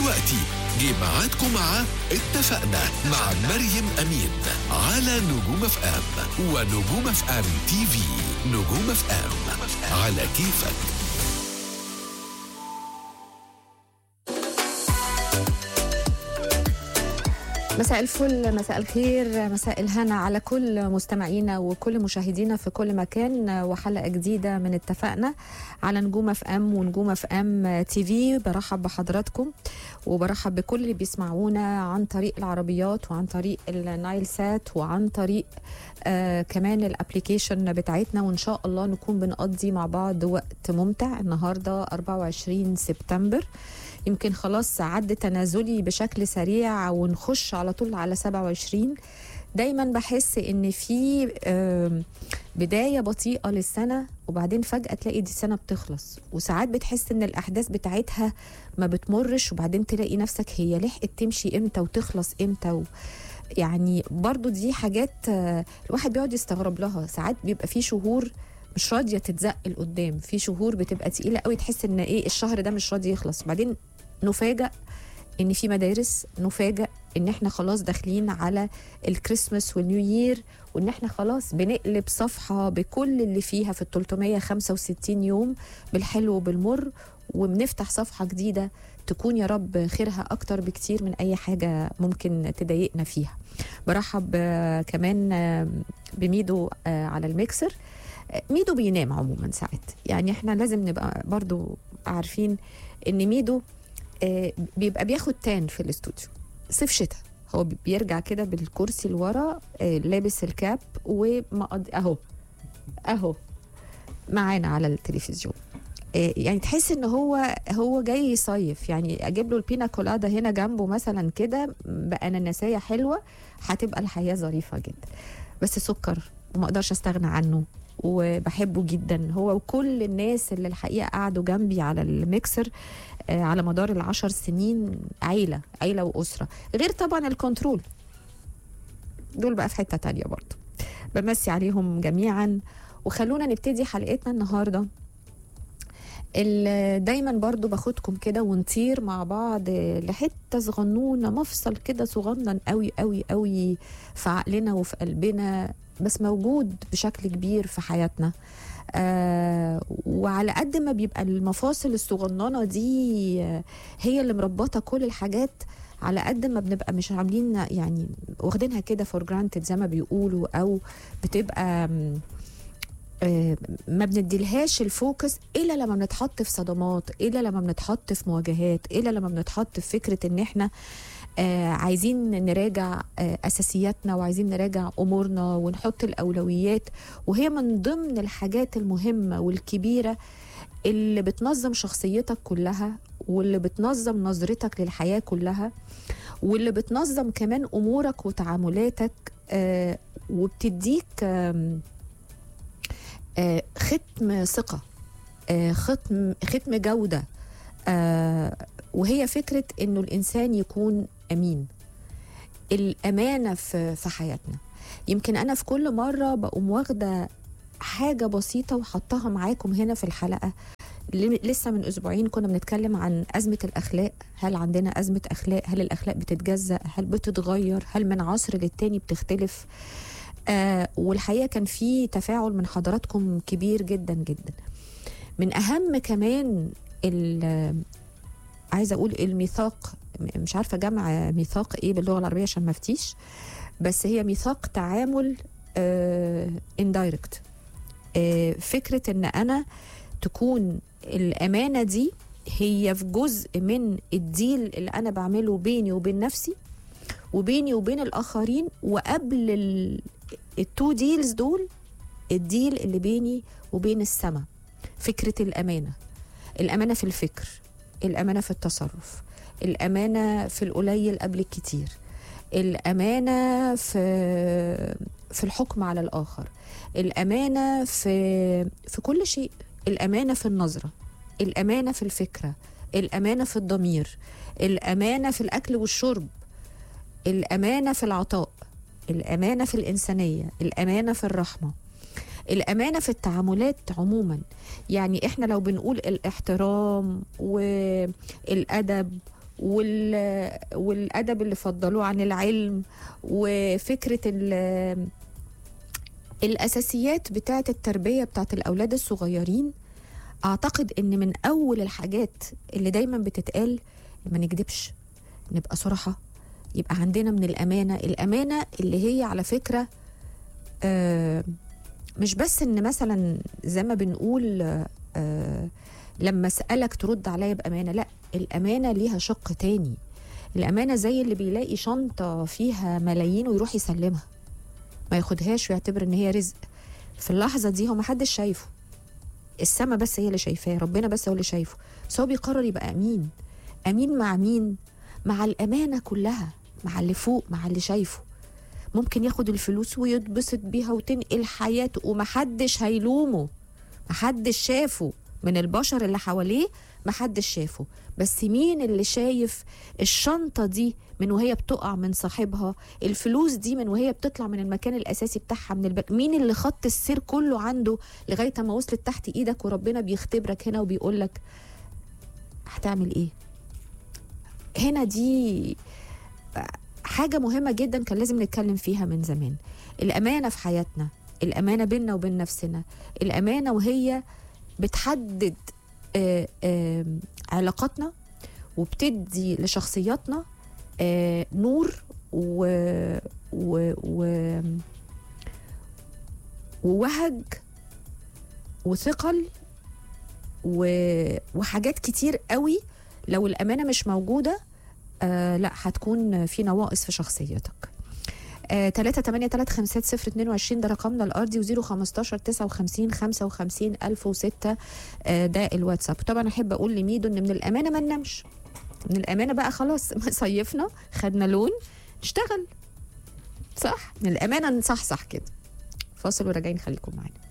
دلوقتي جه ميعادكم مع اتفقنا مع مريم أمين على نجوم اف ام ونجوم اف ام تي في نجوم اف ام على كيفك مساء الفل مساء الخير مساء الهنا على كل مستمعينا وكل مشاهدينا في كل مكان وحلقه جديده من اتفقنا على نجوم اف ام ونجوم اف ام تي في برحب بحضراتكم وبرحب بكل اللي بيسمعونا عن طريق العربيات وعن طريق النايل سات وعن طريق آه كمان الابلكيشن بتاعتنا وان شاء الله نكون بنقضي مع بعض وقت ممتع النهارده 24 سبتمبر يمكن خلاص عد تنازلي بشكل سريع ونخش على طول على 27 دايما بحس ان في آم، بدايه بطيئه للسنه وبعدين فجاه تلاقي دي السنه بتخلص وساعات بتحس ان الاحداث بتاعتها ما بتمرش وبعدين تلاقي نفسك هي لحقت تمشي امتى وتخلص امتى و... يعني برضو دي حاجات آه، الواحد بيقعد يستغرب لها ساعات بيبقى في شهور مش راضيه تتزق لقدام في شهور بتبقى تقيله قوي تحس ان ايه الشهر ده مش راضي يخلص بعدين نفاجأ ان في مدارس نفاجأ ان احنا خلاص داخلين على الكريسماس والنيو يير وان احنا خلاص بنقلب صفحه بكل اللي فيها في ال 365 يوم بالحلو وبالمر وبنفتح صفحه جديده تكون يا رب خيرها اكتر بكتير من اي حاجه ممكن تضايقنا فيها برحب آه، كمان آه، بميدو آه، على الميكسر آه، ميدو بينام عموما ساعات يعني احنا لازم نبقى برضو عارفين ان ميدو آه، بيبقى بياخد تان في الاستوديو صيف شتاء هو بي- بيرجع كده بالكرسي لورا آه، لابس الكاب ومقض اهو اهو معانا على التلفزيون آه، يعني تحس ان هو هو جاي يصيف يعني اجيب له البينا كولادا هنا جنبه مثلا كده باناناسيه حلوه هتبقى الحياه ظريفه جدا بس سكر وما اقدرش استغنى عنه وبحبه جدا هو وكل الناس اللي الحقيقه قعدوا جنبي على الميكسر آه، على مدار العشر سنين عيلة عيلة وأسرة غير طبعا الكنترول دول بقى في حتة تانية برضو بمسي عليهم جميعا وخلونا نبتدي حلقتنا النهاردة ال- دايما برضو باخدكم كده ونطير مع بعض لحتة صغنونة مفصل كده صغنن قوي قوي قوي في عقلنا وفي قلبنا بس موجود بشكل كبير في حياتنا آه وعلى قد ما بيبقى المفاصل الصغننه دي آه، هي اللي مربطه كل الحاجات على قد ما بنبقى مش عاملين يعني واخدينها كده فور جرانتد زي ما بيقولوا او بتبقى آم، آه، ما بنديلهاش الفوكس الا لما بنتحط في صدمات الا لما بنتحط في مواجهات الا لما بنتحط في فكره ان احنا آه عايزين نراجع آه اساسياتنا وعايزين نراجع امورنا ونحط الاولويات وهي من ضمن الحاجات المهمه والكبيره اللي بتنظم شخصيتك كلها واللي بتنظم نظرتك للحياه كلها واللي بتنظم كمان امورك وتعاملاتك آه وبتديك آم، آه ختم ثقه آه ختم ختم جوده آه وهي فكره انه الانسان يكون امين الامانه في في حياتنا يمكن انا في كل مره بقوم واخده حاجه بسيطه وحطها معاكم هنا في الحلقه ل- لسه من اسبوعين كنا بنتكلم عن ازمه الاخلاق هل عندنا ازمه اخلاق هل الاخلاق بتتجزا هل بتتغير هل من عصر للتاني بتختلف آه والحقيقه كان في تفاعل من حضراتكم كبير جدا جدا من اهم كمان ال- عايزه اقول الميثاق م- مش عارفه جمع ميثاق ايه باللغه العربيه عشان ما افتيش بس هي ميثاق تعامل اندايركت فكره ان انا تكون الامانه دي هي في جزء من الديل اللي انا بعمله بيني وبين نفسي وبيني وبين الاخرين وقبل ال- التو ديلز دول الديل اللي بيني وبين السماء فكره الامانه الامانه في الفكر الامانه في التصرف الامانه في القليل قبل الكتير الامانه في في الحكم على الاخر الامانه في في كل شيء الامانه في النظره الامانه في الفكره الامانه في الضمير الامانه في الاكل والشرب الامانه في العطاء الامانه في الانسانيه الامانه في الرحمه الامانه في التعاملات عموما يعني احنا لو بنقول الاحترام والادب وال والادب اللي فضلوه عن العلم وفكره ال الاساسيات بتاعه التربيه بتاعه الاولاد الصغيرين اعتقد ان من اول الحاجات اللي دايما بتتقال ما نكذبش نبقى صراحه يبقى عندنا من الامانه الامانه اللي هي على فكره آه مش بس ان مثلا زي ما بنقول آه لما اسالك ترد عليا بامانه لا الامانه ليها شق تاني الامانه زي اللي بيلاقي شنطه فيها ملايين ويروح يسلمها ما ياخدهاش ويعتبر ان هي رزق في اللحظه دي هو محدش شايفه السما بس هي اللي شايفاه ربنا بس هو اللي شايفه بس هو بيقرر يبقى امين امين مع مين مع الامانه كلها مع اللي فوق مع اللي شايفه ممكن ياخد الفلوس ويتبسط بيها وتنقل حياته ومحدش هيلومه محدش شافه من البشر اللي حواليه محدش شافه بس مين اللي شايف الشنطة دي من وهي بتقع من صاحبها الفلوس دي من وهي بتطلع من المكان الأساسي بتاعها من البنك مين اللي خط السير كله عنده لغاية ما وصلت تحت إيدك وربنا بيختبرك هنا وبيقولك هتعمل إيه هنا دي حاجة مهمة جدا كان لازم نتكلم فيها من زمان الأمانة في حياتنا الأمانة بيننا وبين نفسنا الأمانة وهي بتحدد آآ آآ علاقاتنا وبتدي لشخصياتنا نور و, و, و ووهج وثقل و وحاجات كتير قوي لو الأمانة مش موجودة آه لا هتكون في نواقص في شخصيتك تلاتة تمانية تلات خمسات صفر اتنين وعشرين ده رقمنا الأرضي وزيرو خمستاشر تسعة وخمسين خمسة وخمسين ألف وستة آه ده الواتساب طبعا أحب أقول لميدو إن من الأمانة ما ننامش من الأمانة بقى خلاص صيفنا خدنا لون نشتغل صح من الأمانة نصحصح كده فاصل وراجعين خليكم معانا